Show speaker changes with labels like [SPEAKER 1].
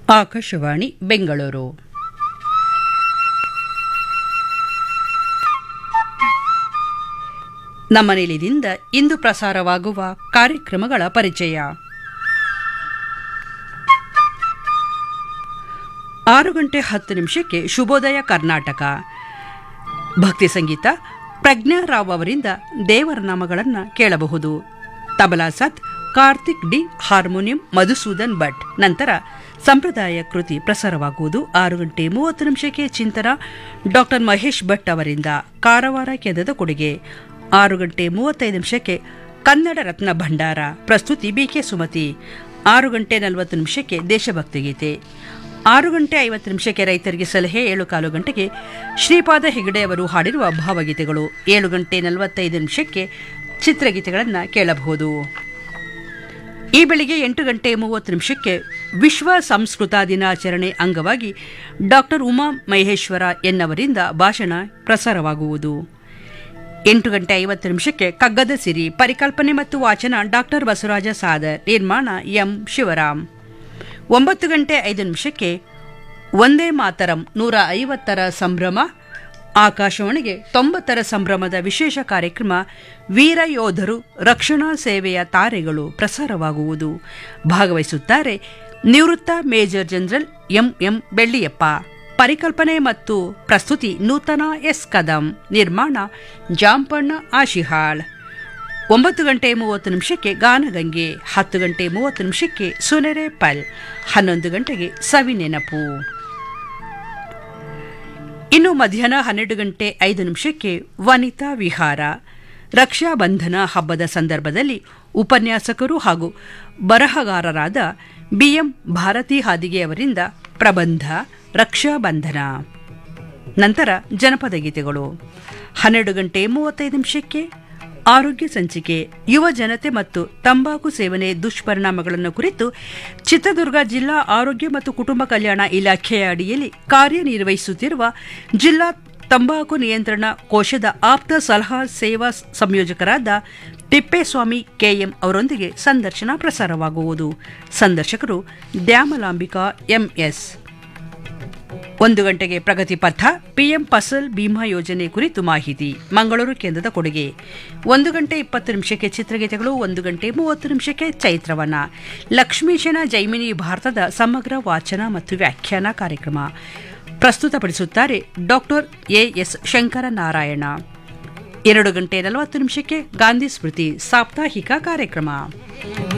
[SPEAKER 1] ಆಕಾಶವಾಣಿ ಬೆಂಗಳೂರು ನಮ್ಮ ನಿಲಯದಿಂದ ಇಂದು ಪ್ರಸಾರವಾಗುವ ಕಾರ್ಯಕ್ರಮಗಳ ಪರಿಚಯ ಆರು ಗಂಟೆ ಹತ್ತು ನಿಮಿಷಕ್ಕೆ ಶುಭೋದಯ ಕರ್ನಾಟಕ ಭಕ್ತಿ ಸಂಗೀತ ಪ್ರಜ್ಞಾ ರಾವ್ ಅವರಿಂದ ದೇವರ ನಾಮಗಳನ್ನು ಕೇಳಬಹುದು ತಬಲಾ ಸತ್ ಕಾರ್ತಿಕ್ ಡಿ ಹಾರ್ಮೋನಿಯಂ ಮಧುಸೂದನ್ ಭಟ್ ನಂತರ ಸಂಪ್ರದಾಯ ಕೃತಿ ಪ್ರಸಾರವಾಗುವುದು ಆರು ಗಂಟೆ ಮೂವತ್ತು ನಿಮಿಷಕ್ಕೆ ಚಿಂತನ ಡಾಕ್ಟರ್ ಮಹೇಶ್ ಭಟ್ ಅವರಿಂದ ಕಾರವಾರ ಕೇಂದ್ರದ ಕೊಡುಗೆ ಆರು ಗಂಟೆ ಮೂವತ್ತೈದು ನಿಮಿಷಕ್ಕೆ ಕನ್ನಡ ರತ್ನ ಭಂಡಾರ ಪ್ರಸ್ತುತಿ ಬಿಕೆ ಸುಮತಿ ಆರು ಗಂಟೆ ನಲವತ್ತು ನಿಮಿಷಕ್ಕೆ ದೇಶಭಕ್ತಿ ಗೀತೆ ಆರು ಗಂಟೆ ಐವತ್ತು ನಿಮಿಷಕ್ಕೆ ರೈತರಿಗೆ ಸಲಹೆ ಏಳು ಕಾಲು ಗಂಟೆಗೆ ಶ್ರೀಪಾದ ಹೆಗಡೆ ಅವರು ಹಾಡಿರುವ ಭಾವಗೀತೆಗಳು ಏಳು ಗಂಟೆ ನಲವತ್ತೈದು ನಿಮಿಷಕ್ಕೆ ಚಿತ್ರಗೀತೆಗಳನ್ನು ಕೇಳಬಹುದು ಈ ಬೆಳಿಗ್ಗೆ ಎಂಟು ಗಂಟೆ ಮೂವತ್ತು ನಿಮಿಷಕ್ಕೆ ವಿಶ್ವ ಸಂಸ್ಕೃತ ದಿನಾಚರಣೆ ಅಂಗವಾಗಿ ಡಾಕ್ಟರ್ ಉಮಾ ಮಹೇಶ್ವರ ಎನ್ನವರಿಂದ ಭಾಷಣ ಪ್ರಸಾರವಾಗುವುದು ಎಂಟು ಗಂಟೆ ಐವತ್ತು ನಿಮಿಷಕ್ಕೆ ಕಗ್ಗದ ಸಿರಿ ಪರಿಕಲ್ಪನೆ ಮತ್ತು ವಾಚನ ಡಾಕ್ಟರ್ ಬಸವರಾಜ ಸಾದರ್ ನಿರ್ಮಾಣ ಎಂ ಶಿವರಾಮ್ ಒಂಬತ್ತು ಗಂಟೆ ಐದು ನಿಮಿಷಕ್ಕೆ ಒಂದೇ ಮಾತರಂ ನೂರ ಐವತ್ತರ ಸಂಭ್ರಮ ಆಕಾಶವಾಣಿಗೆ ತೊಂಬತ್ತರ ಸಂಭ್ರಮದ ವಿಶೇಷ ಕಾರ್ಯಕ್ರಮ ವೀರ ಯೋಧರು ರಕ್ಷಣಾ ಸೇವೆಯ ತಾರೆಗಳು ಪ್ರಸಾರವಾಗುವುದು ಭಾಗವಹಿಸುತ್ತಾರೆ ನಿವೃತ್ತ ಮೇಜರ್ ಜನರಲ್ ಎಂಎಂ ಬೆಳ್ಳಿಯಪ್ಪ ಪರಿಕಲ್ಪನೆ ಮತ್ತು ಪ್ರಸ್ತುತಿ ನೂತನ ಎಸ್ ಕದಂ ನಿರ್ಮಾಣ ಜಾಂಪಣ್ಣ ಆಶಿಹಾಳ್ ಒಂಬತ್ತು ಗಂಟೆ ಮೂವತ್ತು ನಿಮಿಷಕ್ಕೆ ಗಾನಗಂಗೆ ಹತ್ತು ಗಂಟೆ ಮೂವತ್ತು ನಿಮಿಷಕ್ಕೆ ಸುನೆರೆ ಪಲ್ ಹನ್ನೊಂದು ಗಂಟೆಗೆ ಸವಿ ನೆನಪು ಇನ್ನು ಮಧ್ಯಾಹ್ನ ಹನ್ನೆರಡು ಗಂಟೆ ಐದು ನಿಮಿಷಕ್ಕೆ ವನಿತಾ ವಿಹಾರ ರಕ್ಷಾಬಂಧನ ಹಬ್ಬದ ಸಂದರ್ಭದಲ್ಲಿ ಉಪನ್ಯಾಸಕರು ಹಾಗೂ ಬರಹಗಾರರಾದ ಬಿಎಂ ಭಾರತಿ ಹಾದಿಗೆ ಅವರಿಂದ ಪ್ರಬಂಧ ರಕ್ಷಾಬಂಧನ ನಂತರ ಜನಪದ ಗೀತೆಗಳು ಹನ್ನೆರಡು ಗಂಟೆ ಮೂವತ್ತೈದು ನಿಮಿಷಕ್ಕೆ ಆರೋಗ್ಯ ಸಂಚಿಕೆ ಯುವ ಜನತೆ ಮತ್ತು ತಂಬಾಕು ಸೇವನೆ ದುಷ್ಪರಿಣಾಮಗಳನ್ನು ಕುರಿತು ಚಿತ್ರದುರ್ಗ ಜಿಲ್ಲಾ ಆರೋಗ್ಯ ಮತ್ತು ಕುಟುಂಬ ಕಲ್ಯಾಣ ಇಲಾಖೆಯ ಅಡಿಯಲ್ಲಿ ಕಾರ್ಯನಿರ್ವಹಿಸುತ್ತಿರುವ ಜಿಲ್ಲಾ ತಂಬಾಕು ನಿಯಂತ್ರಣ ಕೋಶದ ಆಪ್ತ ಸಲಹಾ ಸೇವಾ ಸಂಯೋಜಕರಾದ ತಿಪ್ಪೇಸ್ವಾಮಿ ಕೆಎಂ ಅವರೊಂದಿಗೆ ಸಂದರ್ಶನ ಪ್ರಸಾರವಾಗುವುದು ಸಂದರ್ಶಕರು ದ್ಯಾಮಲಾಂಬಿಕಾ ಎಂಎಸ್ ಒಂದು ಗಂಟೆಗೆ ಪ್ರಗತಿ ಪಥ ಪಿಎಂ ಫಸಲ್ ಬಿಮಾ ಯೋಜನೆ ಕುರಿತು ಮಾಹಿತಿ ಮಂಗಳೂರು ಕೇಂದ್ರದ ಕೊಡುಗೆ ಒಂದು ಗಂಟೆ ಇಪ್ಪತ್ತು ನಿಮಿಷಕ್ಕೆ ಚಿತ್ರಗೀತೆಗಳು ಒಂದು ಗಂಟೆ ಮೂವತ್ತು ನಿಮಿಷಕ್ಕೆ ಚೈತ್ರವನ ಲಕ್ಷ್ಮೀಶನ ಜೈಮಿನಿ ಭಾರತದ ಸಮಗ್ರ ವಾಚನ ಮತ್ತು ವ್ಯಾಖ್ಯಾನ ಕಾರ್ಯಕ್ರಮ ಪ್ರಸ್ತುತಪಡಿಸುತ್ತಾರೆ ಡಾಕ್ಟರ್ ಎಎಸ್ ಶಂಕರ ನಾರಾಯಣ ಎರಡು ಗಂಟೆ ನಲವತ್ತು ನಿಮಿಷಕ್ಕೆ ಗಾಂಧಿ ಸ್ಮೃತಿ ಸಾಪ್ತಾಹಿಕ ಕಾರ್ಯಕ್ರಮ